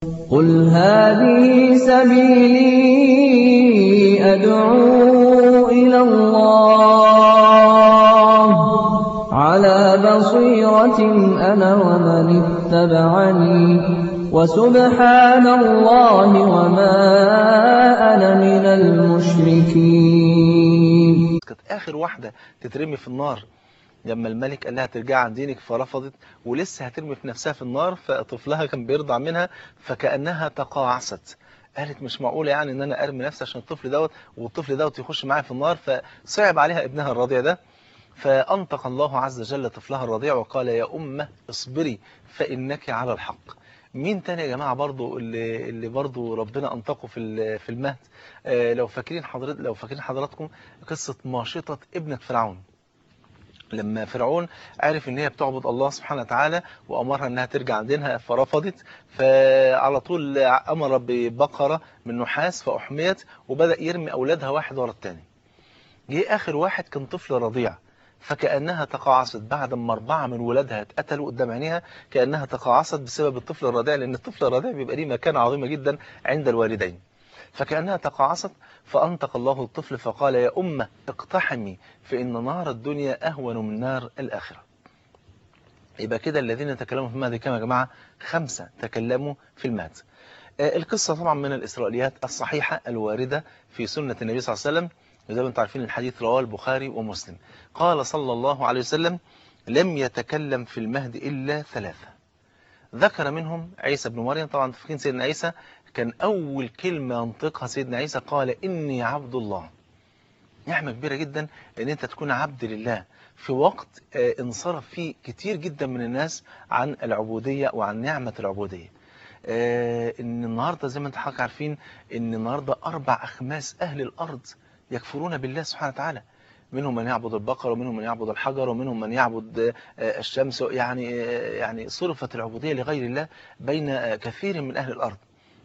قل هذه سبيلي أدعو إلى الله على بصيرة أنا ومن اتبعني وسبحان الله وما أنا من المشركين كانت آخر واحدة تترمي في النار لما الملك قال لها ترجع عن دينك فرفضت ولسه هترمي في نفسها في النار فطفلها كان بيرضع منها فكأنها تقاعست قالت مش معقولة يعني ان انا ارمي نفسي عشان الطفل دوت والطفل دوت يخش معايا في النار فصعب عليها ابنها الرضيع ده فأنطق الله عز وجل طفلها الرضيع وقال يا أمة اصبري فإنك على الحق مين تاني يا جماعة برضو اللي, اللي برضو ربنا أنطقه في في المهد آه لو فاكرين حضرت لو فاكرين حضراتكم قصة ماشطة ابنة فرعون لما فرعون عرف ان هي بتعبد الله سبحانه وتعالى وامرها انها ترجع عن دينها فرفضت فعلى طول امر ببقرة من نحاس فاحميت وبدأ يرمي اولادها واحد ورا الثاني جه اخر واحد كان طفل رضيع فكأنها تقاعست بعد ما أربعة من ولادها اتقتلوا قدام عينيها كأنها تقاعست بسبب الطفل الرضيع لأن الطفل الرضيع بيبقى ليه مكانة عظيمة جدا عند الوالدين فكأنها تقاعست فأنطق الله الطفل فقال يا أمة اقتحمي فإن نار الدنيا أهون من نار الآخرة يبقى كده الذين تكلموا في المهد كما يا جماعة خمسة تكلموا في المهد القصة طبعا من الإسرائيليات الصحيحة الواردة في سنة النبي صلى الله عليه وسلم وزي ما انتم عارفين الحديث رواه البخاري ومسلم قال صلى الله عليه وسلم لم يتكلم في المهد إلا ثلاثة ذكر منهم عيسى بن مريم طبعا فاكرين سيدنا عيسى كان أول كلمة ينطقها سيدنا عيسى قال إني عبد الله نعمة كبيرة جدا أن أنت تكون عبد لله في وقت انصرف فيه كتير جدا من الناس عن العبودية وعن نعمة العبودية ان النهاردة زي ما انت حضرتك عارفين ان النهاردة أربع أخماس أهل الأرض يكفرون بالله سبحانه وتعالى منهم من يعبد البقر ومنهم من يعبد الحجر ومنهم من يعبد الشمس يعني يعني صرفت العبودية لغير الله بين كثير من أهل الأرض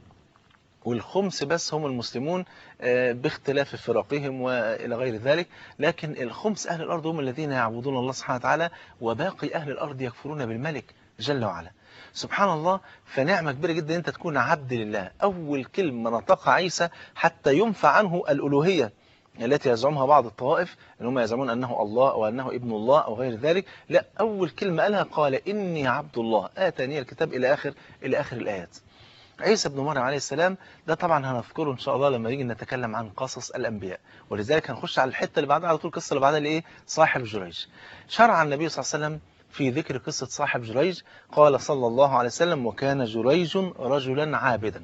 والخمس بس هم المسلمون باختلاف فرقهم وإلى غير ذلك لكن الخمس أهل الأرض هم الذين يعبدون الله سبحانه وتعالى وباقي أهل الأرض يكفرون بالملك جل وعلا سبحان الله فنعمة كبيرة جدا أنت تكون عبد لله أول كلمة نطقها عيسى حتى ينفع عنه الألوهية التي يزعمها بعض الطوائف ان هم يزعمون أنه الله أو أنه ابن الله أو غير ذلك لا أول كلمة قالها قال إني عبد الله آتاني الكتاب إلى آخر إلى آخر الآيات عيسى بن مريم عليه السلام ده طبعا هنذكره ان شاء الله لما نيجي نتكلم عن قصص الانبياء ولذلك هنخش على الحته اللي بعدها على طول القصه اللي بعدها اللي ايه صاحب جريج شرع النبي صلى الله عليه وسلم في ذكر قصه صاحب جريج قال صلى الله عليه وسلم وكان جريج رجلا عابدا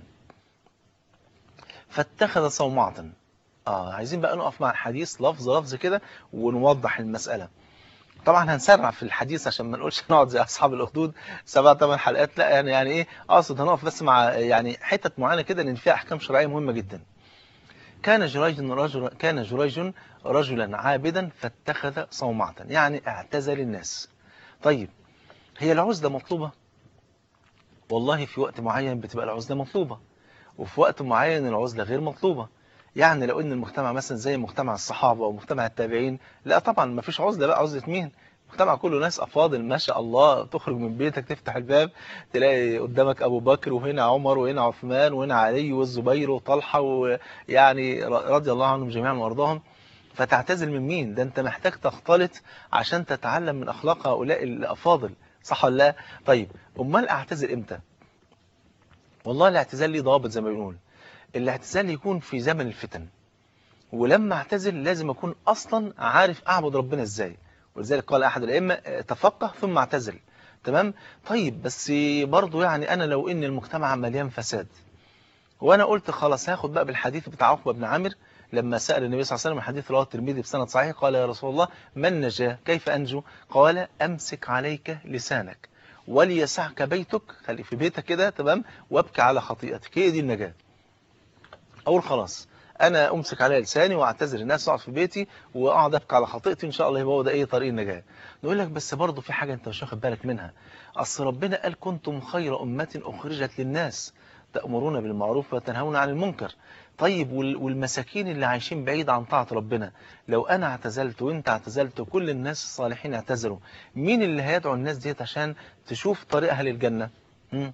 فاتخذ صومعه اه عايزين بقى نقف مع الحديث لفظ لفظ كده ونوضح المساله طبعا هنسرع في الحديث عشان ما نقولش نقعد زي اصحاب الاخدود سبع ثمان حلقات لا يعني يعني ايه اقصد هنقف بس مع يعني حتت معينه كده لان فيها احكام شرعيه مهمه جدا كان جريج رجل كان جريج رجلا عابدا فاتخذ صومعه يعني اعتزل الناس طيب هي العزله مطلوبه والله في وقت معين بتبقى العزله مطلوبه وفي وقت معين العزله غير مطلوبه يعني لو ان المجتمع مثلا زي مجتمع الصحابة او مجتمع التابعين لا طبعا ما فيش عزلة بقى عزلة مين المجتمع كله ناس افاضل ما شاء الله تخرج من بيتك تفتح الباب تلاقي قدامك ابو بكر وهنا عمر وهنا عثمان وهنا علي والزبير وطلحة ويعني رضي الله عنهم جميعا وارضاهم فتعتزل من مين ده انت محتاج تختلط عشان تتعلم من اخلاق هؤلاء الافاضل صح ولا لا طيب امال اعتزل امتى والله الاعتزال ليه ضابط زي ما بنقول الاعتزال يكون في زمن الفتن ولما اعتزل لازم اكون اصلا عارف اعبد ربنا ازاي ولذلك قال احد الائمه تفقه ثم اعتزل تمام طيب بس برضه يعني انا لو ان المجتمع مليان فساد وانا قلت خلاص هاخد بقى بالحديث بتاع عقبه بن عامر لما سأل النبي صلى الله عليه وسلم الحديث رواه الترمذي بسند صحيح قال يا رسول الله من نجا كيف أنجو قال أمسك عليك لسانك وليسعك بيتك خلي في بيتك كده تمام وابكي على خطيئتك هي دي النجاة أقول خلاص أنا أمسك على لساني وأعتذر الناس أقعد في بيتي وأقعد أبكي على خطيئتي إن شاء الله يبقى هو ده إيه طريق النجاة نقول لك بس برضه في حاجة أنت مش واخد بالك منها أصل ربنا قال كنتم خير أمة أخرجت للناس تأمرون بالمعروف وتنهون عن المنكر طيب والمساكين اللي عايشين بعيد عن طاعة ربنا لو أنا اعتزلت وإنت اعتزلت وكل الناس الصالحين اعتزلوا مين اللي هيدعو الناس ديت عشان تشوف طريق أهل الجنة مم.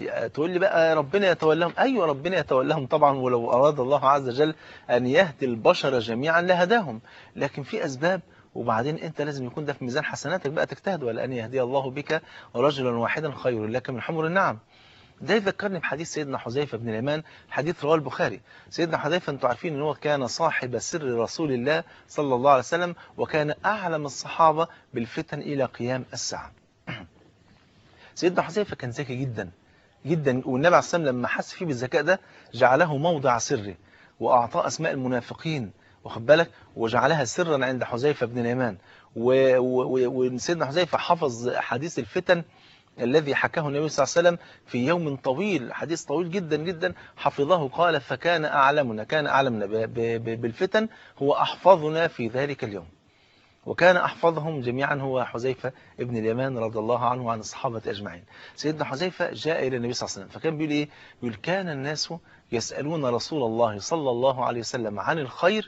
تقول لي بقى ربنا يتولاهم أيوة ربنا يتولاهم طبعا ولو أراد الله عز وجل أن يهدي البشر جميعا لهداهم لكن في أسباب وبعدين أنت لازم يكون ده في ميزان حسناتك بقى تجتهد ولأن يهدي الله بك رجلا واحدا خير لك من حمر النعم ده يذكرني بحديث سيدنا حذيفة بن اليمان حديث رواه البخاري سيدنا حذيفة انتم عارفين ان هو كان صاحب سر رسول الله صلى الله عليه وسلم وكان أعلم الصحابة بالفتن إلى قيام الساعة سيدنا حذيفة كان ذكي جدا جدا والنبي عليه الصلاة والسلام لما حس فيه بالذكاء ده جعله موضع سره وأعطاه أسماء المنافقين واخد بالك وجعلها سرا عند حذيفة بن اليمان وسيدنا حذيفة حفظ حديث الفتن الذي حكاه النبي صلى الله عليه وسلم في يوم طويل حديث طويل جدا جدا حفظه قال فكان أعلمنا كان أعلمنا بالفتن هو أحفظنا في ذلك اليوم وكان أحفظهم جميعا هو حذيفة ابن اليمان رضي الله عنه وعن الصحابة أجمعين سيدنا حذيفة جاء إلى النبي صلى الله عليه وسلم فكان بيقول إيه بيقول كان الناس يسألون رسول الله صلى الله عليه وسلم عن الخير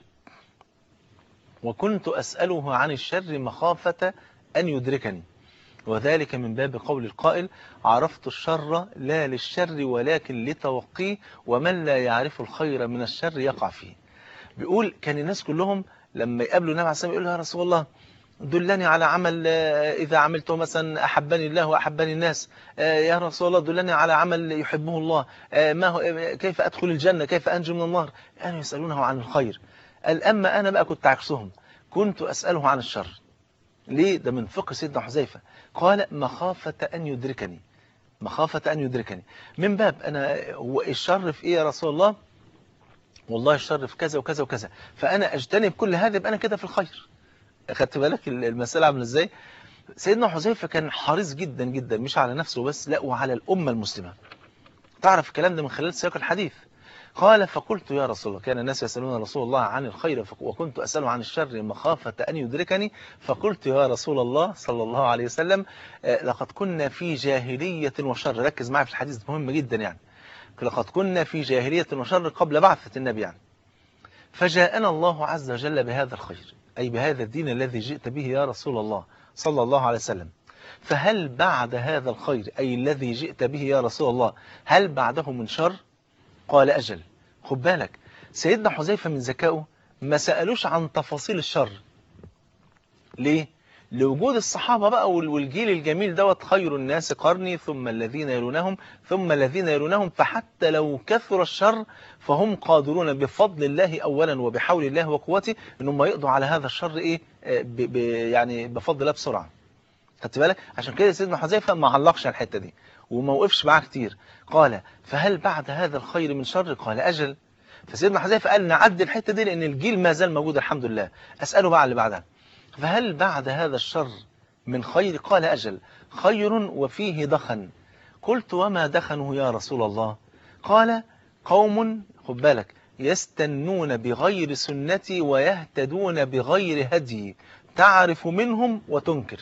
وكنت أسأله عن الشر مخافة أن يدركني وذلك من باب قول القائل عرفت الشر لا للشر ولكن لتوقيه ومن لا يعرف الخير من الشر يقع فيه بيقول كان الناس كلهم لما يقابلوا النبي عليه الصلاة والسلام يقولوا يا رسول الله دلني على عمل إذا عملته مثلا أحبني الله وأحبني الناس يا رسول الله دلني على عمل يحبه الله ما هو كيف أدخل الجنة كيف أنجو من النار كانوا يسألونه عن الخير قال أما أنا بقى كنت عكسهم كنت أسأله عن الشر ليه ده من فقه سيدنا حذيفة قال مخافة أن يدركني مخافة أن يدركني من باب أنا هو الشر في إيه يا رسول الله والله الشر في كذا وكذا وكذا فأنا أجتنب كل هذا يبقى أنا كده في الخير أخدت بالك المسألة عامله إزاي سيدنا حذيفة كان حريص جدا جدا مش على نفسه بس لا وعلى الأمة المسلمة تعرف الكلام ده من خلال سياق الحديث قال فقلت يا رسول الله كان الناس يسألون رسول الله عن الخير وكنت أسأله عن الشر مخافة أن يدركني فقلت يا رسول الله صلى الله عليه وسلم لقد كنا في جاهلية وشر ركز معي في الحديث مهم جدا يعني لقد كنا في جاهلية وشر قبل بعثة النبي يعني فجاءنا الله عز وجل بهذا الخير أي بهذا الدين الذي جئت به يا رسول الله صلى الله عليه وسلم فهل بعد هذا الخير أي الذي جئت به يا رسول الله هل بعده من شر قال أجل خد بالك سيدنا حذيفة من ذكائه ما سألوش عن تفاصيل الشر ليه؟ لوجود الصحابة بقى والجيل الجميل دوت خير الناس قرني ثم الذين يلونهم ثم الذين يلونهم فحتى لو كثر الشر فهم قادرون بفضل الله أولا وبحول الله وقوته انهم يقضوا على هذا الشر إيه ب ب يعني بفضل الله بسرعة خدت بالك عشان كده سيدنا حذيفة ما علقش على الحتة دي وما وقفش معاه كتير قال فهل بعد هذا الخير من شر قال أجل فسيدنا حذيفة قال نعدي الحتة دي لأن الجيل ما زال موجود الحمد لله أسأله بقى اللي بعدها فهل بعد هذا الشر من خير قال أجل خير وفيه دخن قلت وما دخنه يا رسول الله قال قوم خد بالك يستنون بغير سنتي ويهتدون بغير هدي تعرف منهم وتنكر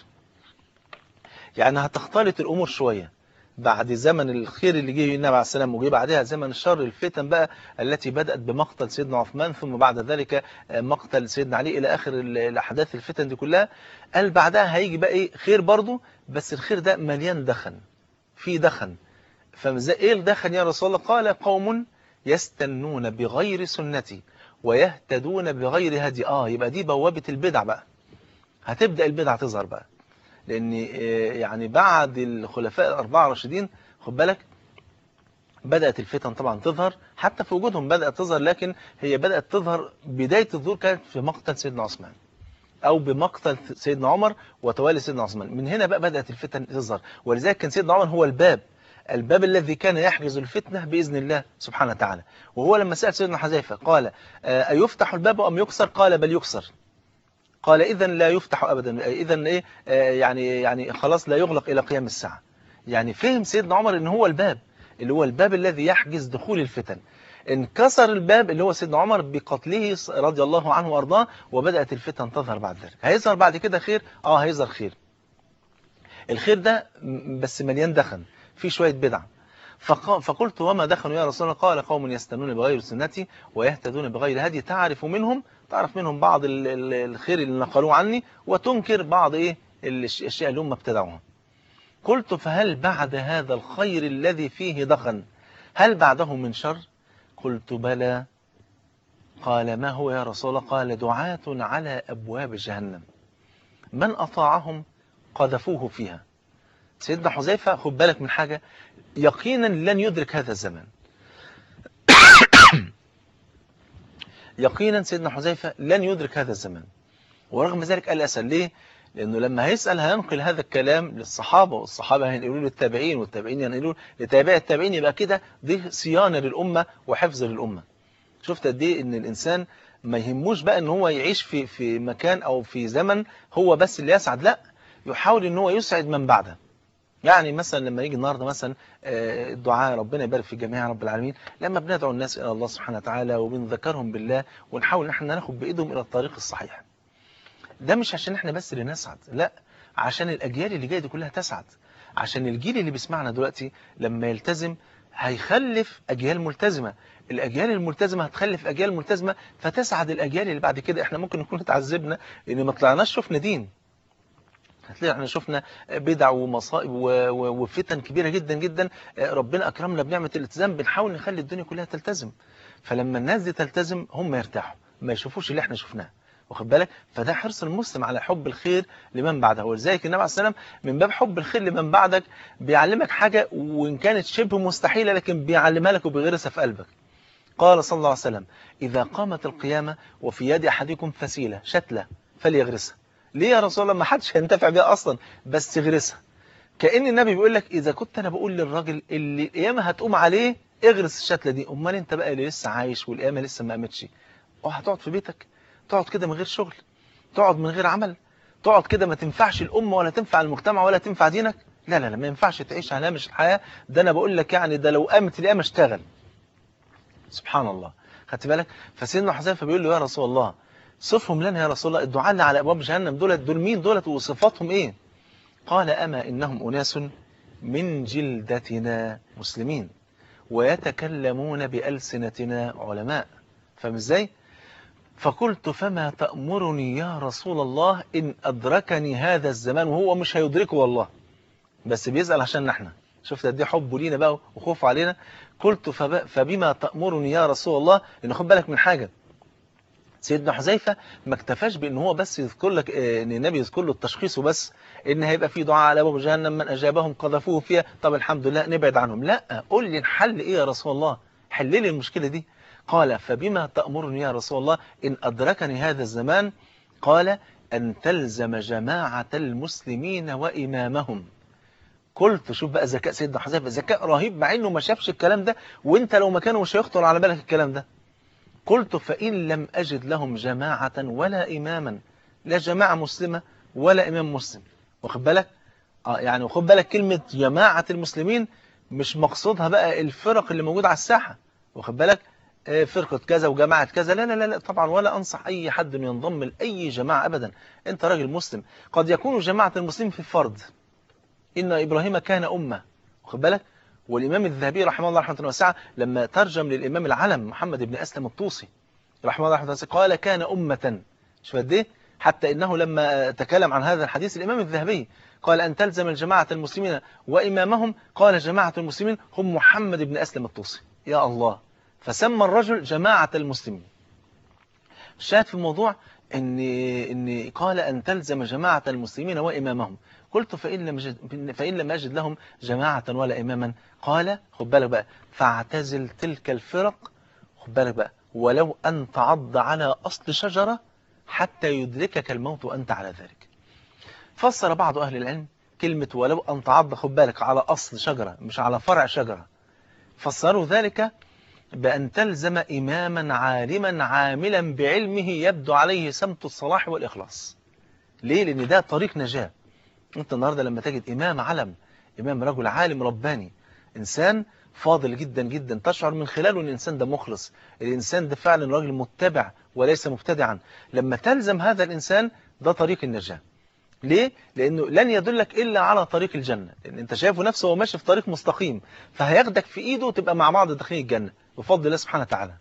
يعني هتختلط الأمور شوية بعد زمن الخير اللي جه النبي عليه السلام وجه بعدها زمن الشر الفتن بقى التي بدأت بمقتل سيدنا عثمان ثم بعد ذلك مقتل سيدنا علي إلى آخر الأحداث الفتن دي كلها قال بعدها هيجي بقى إيه خير برضه بس الخير ده مليان دخن في دخن فإيه الدخن يا رسول الله قال قوم يستنون بغير سنتي ويهتدون بغير هدي آه يبقى دي بوابة البدع بقى هتبدأ البدع تظهر بقى لأن يعني بعد الخلفاء الأربعة الراشدين خد بالك بدأت الفتن طبعا تظهر حتى في وجودهم بدأت تظهر لكن هي بدأت تظهر بداية الظهور كانت في مقتل سيدنا عثمان أو بمقتل سيدنا عمر وتوالي سيدنا عثمان من هنا بقى بدأت الفتن تظهر ولذلك كان سيدنا عمر هو الباب الباب الذي كان يحجز الفتنة بإذن الله سبحانه وتعالى وهو لما سأل سيدنا حذيفة قال أيفتح الباب أم يكسر قال بل يكسر قال إذا لا يفتح أبدا إذا إيه يعني يعني خلاص لا يغلق إلى قيام الساعة يعني فهم سيدنا عمر إن هو الباب اللي هو الباب الذي يحجز دخول الفتن انكسر الباب اللي هو سيدنا عمر بقتله رضي الله عنه وارضاه وبدأت الفتن تظهر بعد ذلك هيظهر بعد كده خير اه هيظهر خير الخير ده بس مليان دخن في شوية بدع فقلت وما دخلوا يا رسول الله قال قوم يستنون بغير سنتي ويهتدون بغير هدي تعرف منهم تعرف منهم بعض الخير اللي نقلوه عني وتنكر بعض ايه الاشياء اللي هم ابتدعوها قلت فهل بعد هذا الخير الذي فيه دخن هل بعده من شر قلت بلى قال ما هو يا رسول الله قال دعاة على أبواب جهنم من أطاعهم قذفوه فيها سيدنا حذيفة خد بالك من حاجة يقينا لن يدرك هذا الزمان يقينا سيدنا حذيفة لن يدرك هذا الزمان ورغم ذلك قال أسأل ليه لأنه لما هيسأل هينقل هذا الكلام للصحابة والصحابة هينقلوا للتابعين والتابعين ينقلوا لتابع التابعين يبقى كده دي صيانة للأمة وحفظ للأمة شفت قد ايه ان الانسان ما يهموش بقى ان هو يعيش في في مكان او في زمن هو بس اللي يسعد لا يحاول ان هو يسعد من بعده يعني مثلا لما يجي النهارده مثلا الدعاء ربنا يبارك في جميع رب العالمين لما بندعو الناس الى الله سبحانه وتعالى وبنذكرهم بالله ونحاول ان احنا ناخد بايدهم الى الطريق الصحيح ده مش عشان احنا بس اللي نسعد لا عشان الاجيال اللي جايه دي كلها تسعد عشان الجيل اللي بيسمعنا دلوقتي لما يلتزم هيخلف اجيال ملتزمه الاجيال الملتزمه هتخلف اجيال ملتزمه فتسعد الاجيال اللي بعد كده احنا ممكن نكون اتعذبنا ان ما طلعناش شفنا دين هتلاقي احنا شفنا بدع ومصائب وفتن كبيره جدا جدا ربنا اكرمنا بنعمه الالتزام بنحاول نخلي الدنيا كلها تلتزم فلما الناس دي تلتزم هم يرتاحوا ما يشوفوش اللي احنا شفناه واخد بالك فده حرص المسلم على حب الخير لمن بعده ولذلك النبي عليه السلام من باب حب الخير لمن بعدك بيعلمك حاجه وان كانت شبه مستحيله لكن بيعلمها لك وبيغرسها في قلبك قال صلى الله عليه وسلم إذا قامت القيامة وفي يد أحدكم فسيلة شتلة فليغرسها ليه يا رسول الله ما حدش هينتفع بيها أصلا بس تغرسها كأن النبي بيقول لك إذا كنت أنا بقول للراجل اللي القيامة هتقوم عليه اغرس الشتلة دي أمال أنت بقى اللي لسه عايش والقيامة لسه ما قامتش هتقعد في بيتك تقعد كده من غير شغل تقعد من غير عمل تقعد كده ما تنفعش الأمة ولا تنفع المجتمع ولا تنفع دينك لا لا لا ما ينفعش تعيش على هامش الحياة ده أنا بقول لك يعني ده لو قامت القيامة اشتغل سبحان الله خدت بالك فسيدنا حذيفه بيقول له يا رسول الله صفهم لنا يا رسول الله الدعاء اللي على ابواب جهنم دولت دول مين دولت وصفاتهم ايه قال اما انهم اناس من جلدتنا مسلمين ويتكلمون بألسنتنا علماء فاهم ازاي فقلت فما تأمرني يا رسول الله إن أدركني هذا الزمان وهو مش هيدركه والله بس بيسأل عشان احنا شفت قد ايه حبه لينا بقى وخوفه علينا قلت فبما تأمرني يا رسول الله لأن خد بالك من حاجة سيدنا حذيفة ما اكتفاش بان هو بس يذكر لك ان النبي يذكر له التشخيص وبس ان هيبقى في دعاء على ابواب جهنم من اجابهم قذفوه فيها طب الحمد لله نبعد عنهم لا قول لي الحل ايه يا رسول الله حل لي المشكلة دي قال فبما تأمرني يا رسول الله إن أدركني هذا الزمان قال أن تلزم جماعة المسلمين وإمامهم قلت شوف بقى ذكاء سيدنا حذيفه ذكاء رهيب مع انه ما شافش الكلام ده وانت لو مكانه مش هيخطر على بالك الكلام ده قلت فإن لم أجد لهم جماعة ولا إماما لا جماعة مسلمة ولا إمام مسلم واخد بالك آه يعني واخد بالك كلمة جماعة المسلمين مش مقصودها بقى الفرق اللي موجودة على الساحة واخد بالك آه فرقة كذا وجماعة كذا لا لا لا طبعا ولا أنصح أي حد أن ينضم لأي جماعة أبدا أنت راجل مسلم قد يكون جماعة المسلمين في فرد إن إبراهيم كان أمة واخد بالك والإمام الذهبي رحمه الله رحمه واسعة لما ترجم للإمام العلم محمد بن أسلم الطوسي رحمه الله رحمه واسعة قال كان أمة شوف قد ايه حتى إنه لما تكلم عن هذا الحديث الإمام الذهبي قال أن تلزم الجماعة المسلمين وإمامهم قال جماعة المسلمين هم محمد بن أسلم الطوسي يا الله فسمى الرجل جماعة المسلمين الشاهد في الموضوع إن, إن قال أن تلزم جماعة المسلمين وإمامهم قلت فإن لم, أجد فإن لم أجد لهم جماعة ولا إماما قال خد بالك بقى فاعتزل تلك الفرق خد بالك بقى ولو أن تعض على أصل شجرة حتى يدركك الموت وأنت على ذلك فسر بعض أهل العلم كلمة ولو أن تعض خد بالك على أصل شجرة مش على فرع شجرة فسروا ذلك بأن تلزم إماما عالما عاملا بعلمه يبدو عليه سمت الصلاح والإخلاص ليه؟ لأن ده طريق نجاة أنت النهاردة لما تجد إمام علم إمام رجل عالم رباني إنسان فاضل جدا جدا تشعر من خلاله أن الإنسان ده مخلص الإنسان ده فعلا راجل متبع وليس مبتدعا لما تلزم هذا الإنسان ده طريق النجاة ليه؟ لأنه لن يدلك إلا على طريق الجنة لأن أنت شايفه نفسه هو ماشي في طريق مستقيم فهياخدك في إيده وتبقى مع بعض داخلين الجنة بفضل الله سبحانه وتعالى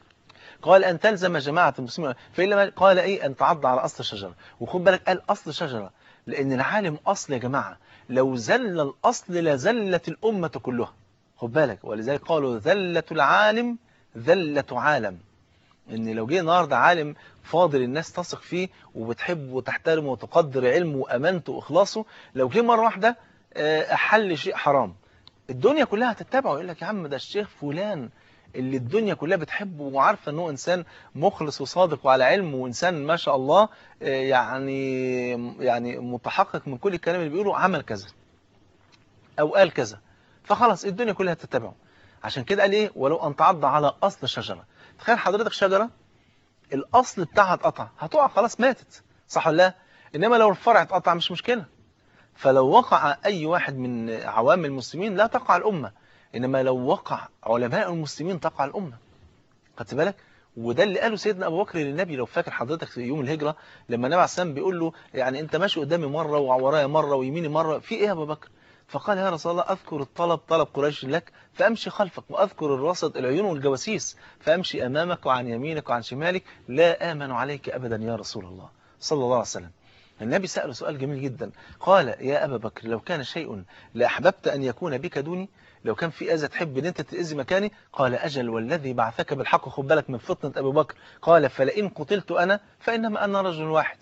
قال أن تلزم جماعة المسلمين فإلا قال إيه أن تعض على أصل الشجرة وخد بالك قال أصل شجرة لأن العالم أصل يا جماعة لو زل الأصل لزلت الأمة كلها خد بالك ولذلك قالوا ذلة العالم ذلة عالم ان لو جه النهارده عالم فاضل الناس تثق فيه وبتحبه وتحترمه وتقدر علمه وامانته واخلاصه لو جه مره واحده آه، احل شيء حرام الدنيا كلها هتتبعه يقول لك يا عم ده الشيخ فلان اللي الدنيا كلها بتحبه وعارفه ان هو انسان مخلص وصادق وعلى علم وانسان ما شاء الله آه، يعني يعني متحقق من كل الكلام اللي بيقوله عمل كذا او قال كذا فخلاص الدنيا كلها تتبعه عشان كده قال ايه ولو ان تعض على اصل شجره تخيل حضرتك شجره الاصل بتاعها اتقطع هتقع خلاص ماتت صح ولا لا انما لو الفرع اتقطع مش مشكله فلو وقع اي واحد من عوام المسلمين لا تقع الامه انما لو وقع علماء المسلمين تقع الامه خدت بالك وده اللي قاله سيدنا ابو بكر للنبي لو فاكر حضرتك في يوم الهجره لما النبي عليه السلام بيقول له يعني انت ماشي قدامي مره وورايا مره ويميني مره في ايه يا ابو بكر فقال يا رسول الله أذكر الطلب طلب قريش لك فأمشي خلفك وأذكر الرصد العيون والجواسيس فأمشي أمامك وعن يمينك وعن شمالك لا آمن عليك أبدا يا رسول الله صلى الله عليه وسلم النبي سأله سؤال جميل جدا قال يا أبا بكر لو كان شيء لأحببت أن يكون بك دوني لو كان في أذى تحب أن أنت تأذي مكاني قال أجل والذي بعثك بالحق خد بالك من فطنة أبو بكر قال فلئن قتلت أنا فإنما أنا رجل واحد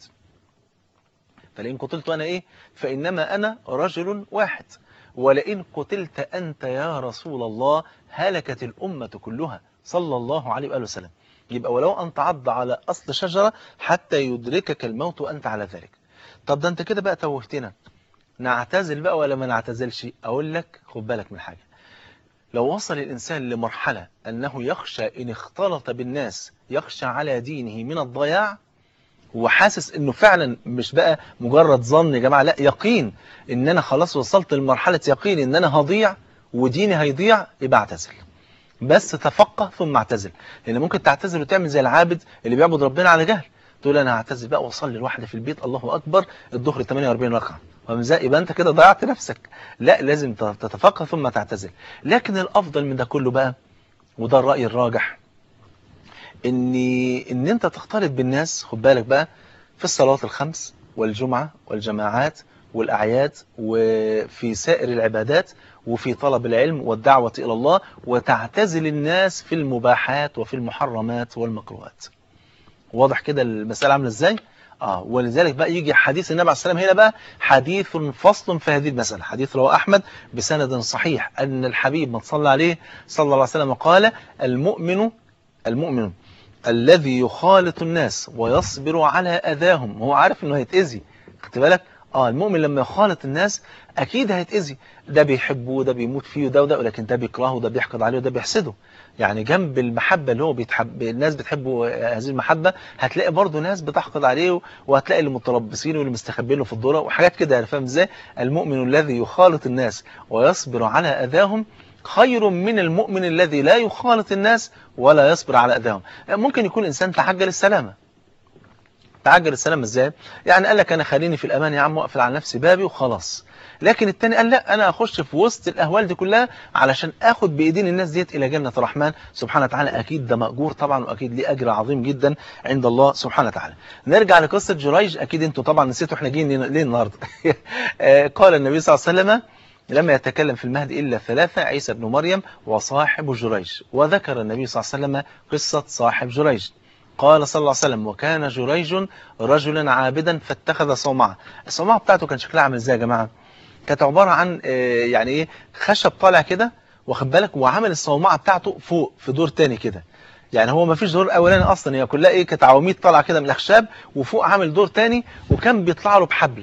فلئن قتلت أنا إيه فإنما أنا رجل واحد ولئن قتلت أنت يا رسول الله هلكت الأمة كلها صلى الله عليه وآله وسلم يبقى ولو أن تعض على أصل شجرة حتى يدركك الموت وأنت على ذلك طب ده أنت كده بقى توهتنا نعتزل بقى ولا ما نعتزلش أقول لك خد بالك من حاجة لو وصل الإنسان لمرحلة أنه يخشى إن اختلط بالناس يخشى على دينه من الضياع وحاسس انه فعلا مش بقى مجرد ظن يا جماعه لا يقين ان انا خلاص وصلت لمرحله يقين ان انا هضيع وديني هيضيع يبقى اعتزل بس تفقه ثم اعتزل لان ممكن تعتزل وتعمل زي العابد اللي بيعبد ربنا على جهل تقول انا هعتزل بقى واصلي لوحدي في البيت الله اكبر الظهر 48 ركعه فمزاق يبقى انت كده ضيعت نفسك لا لازم تتفقه ثم تعتزل لكن الافضل من ده كله بقى وده الراي الراجح ان ان انت تختلط بالناس خد بالك بقى في الصلوات الخمس والجمعة والجماعات والأعياد وفي سائر العبادات وفي طلب العلم والدعوة إلى الله وتعتزل الناس في المباحات وفي المحرمات والمكروهات واضح كده المسألة عاملة ازاي؟ آه ولذلك بقى يجي حديث النبي عليه السلام هنا بقى حديث فصل في هذه المسألة حديث رواه أحمد بسند صحيح أن الحبيب من صلى عليه صلى الله عليه وسلم قال المؤمن المؤمن الذي يخالط الناس ويصبر على أذاهم هو عارف انه هيتأذي خدت بالك اه المؤمن لما يخالط الناس اكيد هيتأذي ده بيحبه وده بيموت فيه وده وده ولكن ده بيكرهه وده بيحقد عليه وده بيحسده يعني جنب المحبة اللي هو بيتحب الناس بتحبه هذه المحبة هتلاقي برضه ناس بتحقد عليه وهتلاقي اللي متربصين واللي مستخبين له في الدورة وحاجات كده يعني فاهم ازاي المؤمن الذي يخالط الناس ويصبر على أذاهم خير من المؤمن الذي لا يخالط الناس ولا يصبر على أذاهم ممكن يكون إنسان تعجل السلامة تعجل السلامة إزاي يعني قال لك أنا خليني في الأمان يا عم واقفل على نفسي بابي وخلاص لكن التاني قال لا أنا أخش في وسط الأهوال دي كلها علشان أخد بإيدين الناس ديت إلى جنة الرحمن سبحانه وتعالى أكيد ده مأجور طبعا وأكيد ليه أجر عظيم جدا عند الله سبحانه وتعالى نرجع لقصة جريج أكيد أنتوا طبعا نسيتوا إحنا جايين ليه النهاردة قال النبي صلى الله عليه وسلم لم يتكلم في المهد إلا ثلاثة عيسى بن مريم وصاحب جريج وذكر النبي صلى الله عليه وسلم قصة صاحب جريج قال صلى الله عليه وسلم وكان جريج رجلا عابدا فاتخذ صومعة الصومعة بتاعته كان شكلها عامل ازاي يا جماعة كانت عبارة عن يعني ايه خشب طالع كده واخد بالك وعمل الصومعة بتاعته فوق في دور تاني كده يعني هو ما فيش دور اولاني اصلا هي كلها ايه كانت عواميد طالعه كده من الاخشاب وفوق عامل دور تاني وكان بيطلع له بحبل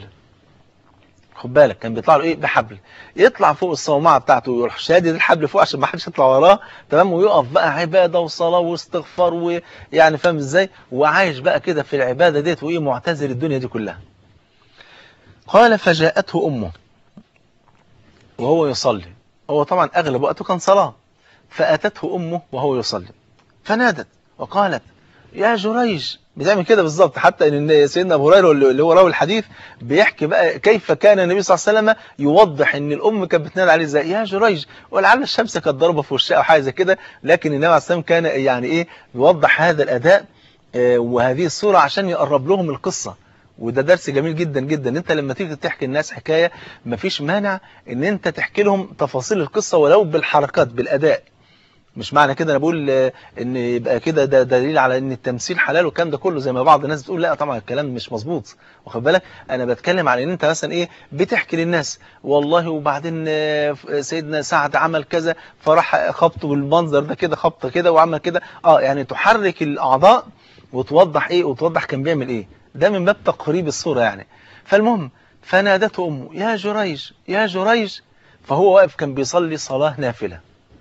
خد بالك كان بيطلع له ايه بحبل يطلع فوق الصومعه بتاعته ويروح شادد الحبل فوق عشان ما حدش يطلع وراه تمام ويقف بقى عباده وصلاه واستغفار ويعني فاهم ازاي وعايش بقى كده في العباده ديت وايه معتزل الدنيا دي كلها قال فجاءته امه وهو يصلي هو طبعا اغلب وقته كان صلاه فاتته امه وهو يصلي فنادت وقالت يا جريج بتعمل كده بالظبط حتى ان سيدنا ابو هريره اللي هو راوي الحديث بيحكي بقى كيف كان النبي صلى الله عليه وسلم يوضح ان الام كانت بتنادي عليه ازاي يا جريج ولعل الشمس كانت ضاربه في وشها او حاجه زي كده لكن النبي عليه الصلاه والسلام كان يعني ايه بيوضح هذا الاداء وهذه الصوره عشان يقرب لهم القصه وده درس جميل جدا جدا انت لما تيجي تحكي الناس حكايه مفيش مانع ان انت تحكي لهم تفاصيل القصه ولو بالحركات بالاداء مش معنى كده انا بقول آه، ان يبقى كده ده دليل على ان التمثيل حلال والكلام ده كله زي ما بعض الناس بتقول لا طبعا الكلام مش مظبوط واخد بالك انا بتكلم على ان انت مثلا ايه بتحكي للناس والله وبعدين آه، سيدنا سعد عمل كذا فراح خبطه بالمنظر ده كده خبطه كده وعمل كده اه يعني تحرك الاعضاء وتوضح ايه وتوضح كان بيعمل ايه ده من باب تقريب الصوره يعني فالمهم فنادته امه يا جريج يا جريج فهو واقف كان بيصلي صلاه نافله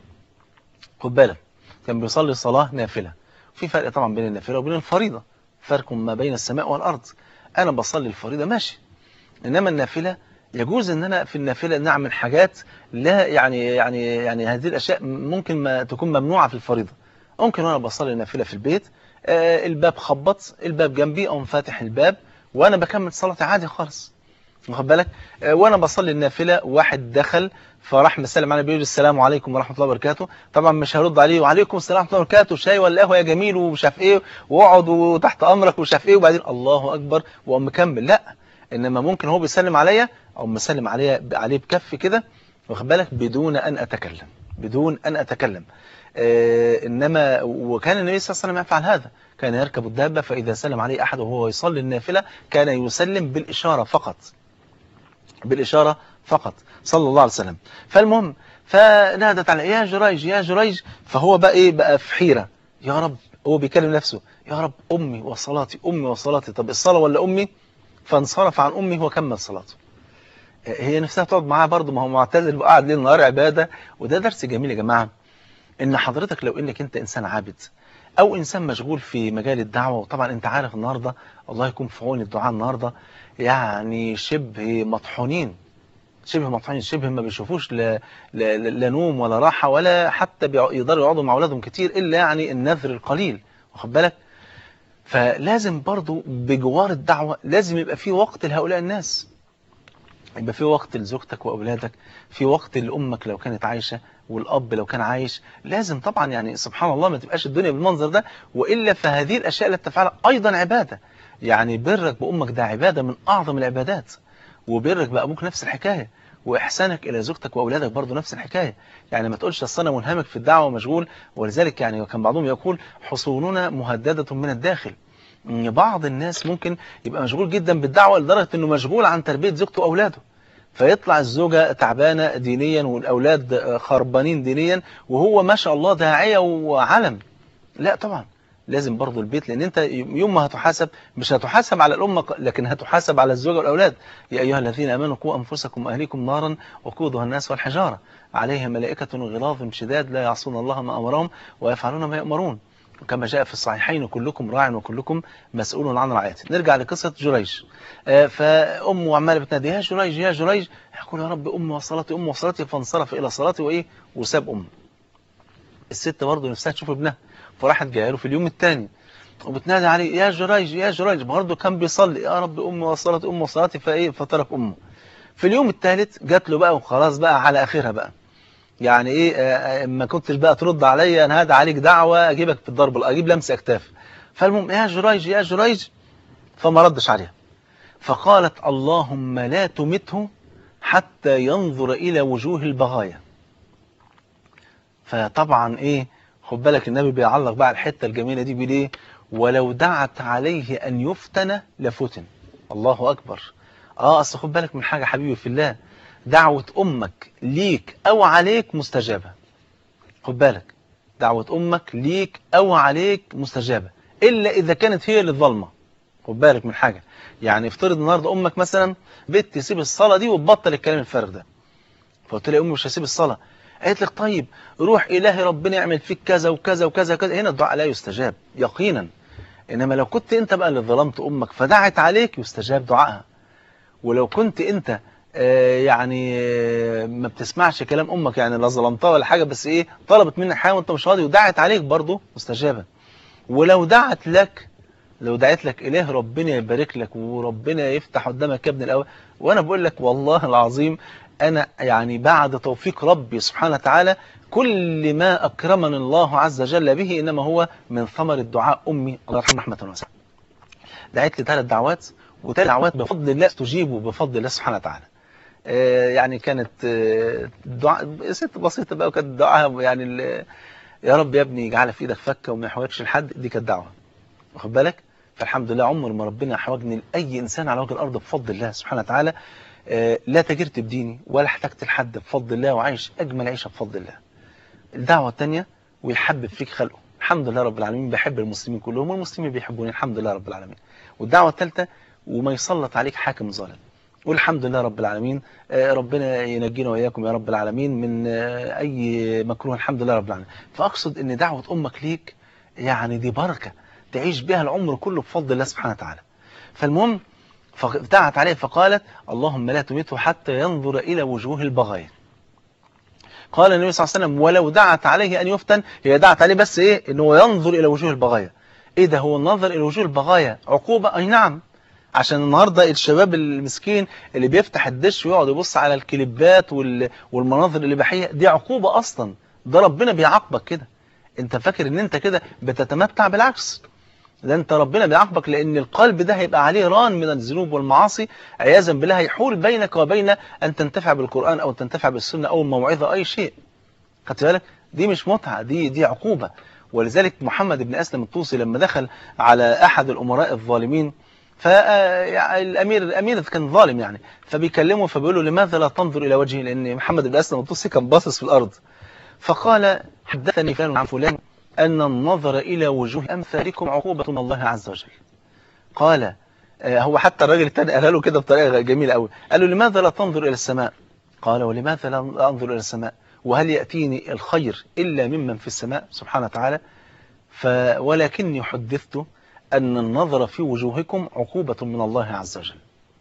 خد بالك كان بيصلي صلاة نافلة في فرق طبعا بين النافلة وبين الفريضة فرق ما بين السماء والأرض أنا بصلي الفريضة ماشي إنما النافلة يجوز ان انا في النافله نعمل حاجات لا يعني يعني يعني هذه الاشياء ممكن ما تكون ممنوعه في الفريضه ممكن وانا بصلي النافله في البيت آه الباب خبط الباب جنبي اقوم فاتح الباب وانا بكمل صلاتي عادي خالص واخد بالك آه وانا بصلي النافله واحد دخل فراح مسلم علي بيقول السلام عليكم ورحمه الله وبركاته طبعا مش هرد عليه وعليكم السلام ورحمه الله وبركاته شاي ولا قهوه يا جميل ومش عارف ايه واقعد وتحت امرك ومش عارف ايه وبعدين الله اكبر واقوم مكمل لا انما ممكن هو بيسلم عليا او مسلم عليا عليه بكف كده واخد بالك بدون ان اتكلم بدون ان اتكلم آه انما وكان النبي صلى الله عليه وسلم يفعل هذا كان يركب الدابه فاذا سلم عليه احد وهو يصلي النافله كان يسلم بالاشاره فقط بالاشاره فقط صلى الله عليه وسلم فالمهم فنادت على يا جريج يا جريج فهو بقى ايه بقى في حيره يا رب هو بيكلم نفسه يا رب امي وصلاتي امي وصلاتي طب الصلاه ولا امي فانصرف عن امه وكمل صلاته هي نفسها تقعد معاه برضه ما هو معتزل وقاعد ليل نهار عباده وده درس جميل يا جماعه ان حضرتك لو انك انت انسان عابد او انسان مشغول في مجال الدعوه وطبعا انت عارف النهارده الله يكون في عون الدعاء النهارده يعني شبه مطحونين شبه مطحونين شبه ما بيشوفوش لا, لا, لا نوم ولا راحه ولا حتى يقدروا يقعدوا مع اولادهم كتير الا يعني النذر القليل واخد بالك فلازم برضو بجوار الدعوه لازم يبقى في وقت لهؤلاء الناس يبقى في وقت لزوجتك واولادك في وقت لامك لو كانت عايشه والاب لو كان عايش لازم طبعا يعني سبحان الله ما تبقاش الدنيا بالمنظر ده والا فهذه الاشياء اللي بتفعلها ايضا عباده يعني برك بامك ده عباده من اعظم العبادات وبرك بابوك نفس الحكايه واحسانك الى زوجتك واولادك برضه نفس الحكايه يعني ما تقولش اصل انا منهمك في الدعوه ومشغول ولذلك يعني كان بعضهم يقول حصوننا مهدده من الداخل ان بعض الناس ممكن يبقى مشغول جدا بالدعوه لدرجه انه مشغول عن تربيه زوجته واولاده فيطلع الزوجة تعبانة دينيا والأولاد خربانين دينيا وهو ما شاء الله داعية وعلم لا طبعا لازم برضو البيت لأن أنت يوم ما هتحاسب مش هتحاسب على الأمة لكن هتحاسب على الزوجة والأولاد يا أيها الذين أمنوا قوا أنفسكم وأهليكم نارا وقودها الناس والحجارة عليها ملائكة غلاظ شداد لا يعصون الله ما أمرهم ويفعلون ما يأمرون كما جاء في الصحيحين كلكم راع وكلكم مسؤول عن رعيته نرجع لقصة جريج فأمه عمالة بتنادي يا جريج يا جريج يقول يا رب أمي وصلاتي أمي وصلاتي فانصرف إلى صلاتي وإيه وساب أمه الست برضه نفسها تشوف ابنها فراحت جايه له في اليوم الثاني وبتنادي عليه يا جريج يا جريج برضه كان بيصلي يا رب أمي وصلاتي أمي وصلاتي فإيه فترك أمه في اليوم الثالث جات له بقى وخلاص بقى على آخرها بقى يعني ايه ما كنتش بقى ترد عليا انا هدى عليك دعوه اجيبك في الضرب اجيب لمس اكتاف فالمهم يا جريج يا جريج فما ردش عليها فقالت اللهم لا تمته حتى ينظر الى وجوه البغايا فطبعا ايه خد بالك النبي بيعلق بقى الحته الجميله دي بيقول ايه ولو دعت عليه ان يفتن لفتن الله اكبر اه اصل خد بالك من حاجه حبيبي في الله دعوة أمك ليك أو عليك مستجابة خد بالك دعوة أمك ليك أو عليك مستجابة إلا إذا كانت هي اللي ظالمة خد بالك من حاجة يعني افترض النهاردة أمك مثلا بنت تسيب الصلاة دي وتبطل الكلام الفارغ ده فقلت لها يا أمي مش هسيب الصلاة قالت لك طيب روح إلهي ربنا يعمل فيك كذا وكذا وكذا وكذا هنا الدعاء لا يستجاب يقينا إنما لو كنت أنت بقى اللي ظلمت أمك فدعت عليك يستجاب دعائها ولو كنت أنت يعني ما بتسمعش كلام امك يعني لا ظلمتها ولا حاجه بس ايه طلبت منك حاجه وانت مش راضي ودعت عليك برضه مستجابه ولو دعت لك لو دعت لك اله ربنا يبارك لك وربنا يفتح قدامك يا ابن الاول وانا بقول لك والله العظيم انا يعني بعد توفيق ربي سبحانه وتعالى كل ما اكرمني الله عز وجل به انما هو من ثمر الدعاء امي الله يرحمها رحمه واسعه دعت لي ثلاث دعوات وتالت دعوات بفضل الله تجيبوا بفضل الله سبحانه وتعالى آه، يعني كانت آه، دعاء ست بسيطة بقى وكانت دعاء يعني ال- يا رب يا ابني اجعلها في ايدك فكة وما يحوجش لحد دي كانت دعوة واخد بالك فالحمد لله عمر ما ربنا يحوجني لأي إنسان على وجه الأرض بفضل الله سبحانه وتعالى آه، لا تجرت بديني ولا احتجت لحد بفضل الله وعايش أجمل عيشة بفضل الله الدعوة الثانية ويحبب فيك خلقه الحمد لله رب العالمين بحب المسلمين كلهم والمسلمين بيحبوني الحمد لله رب العالمين والدعوة الثالثة وما يسلط عليك حاكم ظالم والحمد لله رب العالمين آه، ربنا ينجينا وإياكم يا رب العالمين من آه، أي مكروه الحمد لله رب العالمين فأقصد أن دعوة أمك ليك يعني دي بركة تعيش بها العمر كله بفضل الله سبحانه وتعالى فالمهم فدعت عليه فقالت اللهم لا تميته حتى ينظر إلى وجوه البغايا قال النبي صلى الله عليه وسلم ولو دعت عليه أن يفتن هي دعت عليه بس إيه إنه ينظر إلى وجوه البغايا إيه ده هو النظر إلى وجوه البغايا عقوبة أي نعم عشان النهاردة الشباب المسكين اللي بيفتح الدش ويقعد يبص على الكليبات وال- والمناظر الإباحية دي عقوبة أصلا ده ربنا بيعاقبك كده انت فاكر ان انت كده بتتمتع بالعكس ده انت ربنا بيعاقبك لان القلب ده هيبقى عليه ران من الذنوب والمعاصي عياذا بالله هيحول بينك وبين ان تنتفع بالقرآن او تنتفع بالسنة او الموعظة اي شيء خدت بالك دي مش متعة دي دي عقوبة ولذلك محمد بن أسلم الطوسي لما دخل على أحد الأمراء الظالمين فالأمير الأمير كان ظالم يعني فبيكلمه فبيقول له لماذا لا تنظر إلى وجهه لأن محمد بن أسلم الطوسي كان باصص في الأرض فقال حدثني فلان عن فلان أن النظر إلى وجوه أمثالكم عقوبة من الله عز وجل قال آه، هو حتى الراجل الثاني قال له كده بطريقة جميلة قوي قال له لماذا لا تنظر إلى السماء قال ولماذا لا أنظر إلى السماء وهل يأتيني الخير إلا ممن في السماء سبحانه وتعالى ف ولكني حدثت أن النظر في وجوهكم عقوبة من الله عز وجل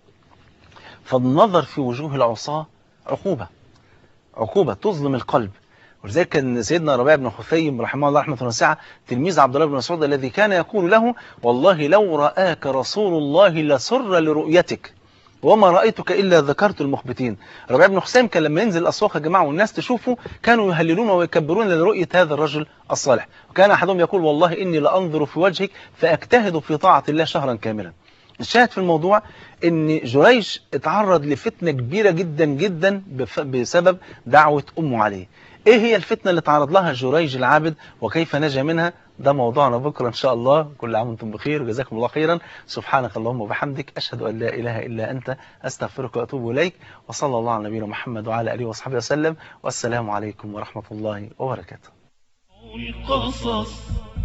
فالنظر في وجوه العصاة عقوبة عقوبة تظلم القلب ولذلك كان سيدنا ربيع بن خثيم رحمه الله رحمة واسعة تلميذ عبد الله بن مسعود الذي كان يقول له والله لو رآك رسول الله لسر لرؤيتك وما رأيتك إلا ذكرت المخبتين ربيع بن حسين كان لما ينزل الأسواق يا جماعة والناس تشوفه كانوا يهللون ويكبرون لرؤية هذا الرجل الصالح وكان أحدهم يقول والله إني لأنظر في وجهك فأجتهد في طاعة الله شهرا كاملا الشاهد في الموضوع ان جريج اتعرض لفتنة كبيرة جدا جدا بف- بسبب دعوة أمه عليه ايه هي الفتنة اللي تعرض لها جريج العابد وكيف نجا منها ده موضوعنا بكرة ان شاء الله كل عام وانتم بخير وجزاكم الله خيرا سبحانك اللهم وبحمدك اشهد ان لا اله الا انت استغفرك واتوب اليك وصلى الله على نبينا محمد وعلى اله وصحبه وسلم والسلام عليكم ورحمة الله وبركاته القصص